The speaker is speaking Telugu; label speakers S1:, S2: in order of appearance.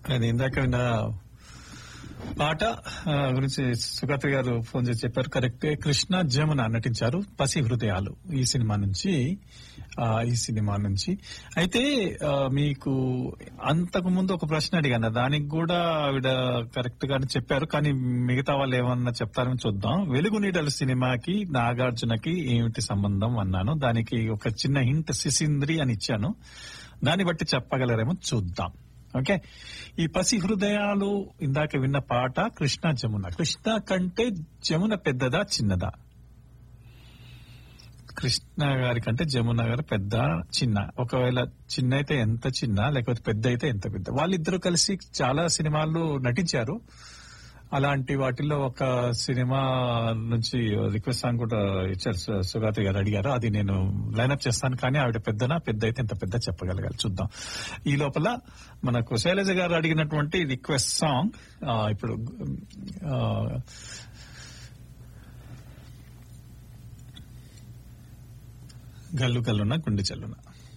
S1: నేను ఇందాక విన్న పాట ఆ, గురించి సుగత్రి గారు ఫోన్ చేసి చెప్పారు కరెక్టే కృష్ణ జమున నటించారు పసి హృదయాలు ఈ సినిమా నుంచి ఆ, ఈ సినిమా నుంచి అయితే ఆ, మీకు అంతకు ముందు ఒక ప్రశ్న అడిగాను దానికి కూడా ఆవిడ కరెక్ట్ గానే చెప్పారు కానీ మిగతా వాళ్ళు ఏమన్నా చెప్తారని చూద్దాం వెలుగు నీడలు సినిమాకి నాగార్జునకి ఏమిటి సంబంధం అన్నాను దానికి ఒక చిన్న హింట్ సిసింద్రి అని ఇచ్చాను దాన్ని బట్టి చెప్పగలరేమో చూద్దాం ఓకే ఈ పసి హృదయాలు ఇందాక విన్న పాట కృష్ణ జమున కృష్ణ కంటే జమున పెద్దదా చిన్నదా కృష్ణ గారి కంటే జమున గారు పెద్ద చిన్న ఒకవేళ చిన్న అయితే ఎంత చిన్న లేకపోతే పెద్ద అయితే ఎంత పెద్ద వాళ్ళిద్దరూ కలిసి చాలా సినిమాల్లో నటించారు అలాంటి వాటిల్లో ఒక సినిమా నుంచి రిక్వెస్ట్ సాంగ్ కూడా ఇచ్చారు సు- సుగాతి గారు అడిగారు అది నేను లైన్అప్ చేస్తాను కానీ ఆవిడ పెద్దనా పెద్ద అయితే ఎంత పెద్ద చెప్పగలగాలి చూద్దాం ఈ లోపల మనకు శైలజ గారు అడిగినటువంటి రిక్వెస్ట్ సాంగ్ ఆ, ఇప్పుడు ఆ, గల్లు గల్లున గుండె చల్లున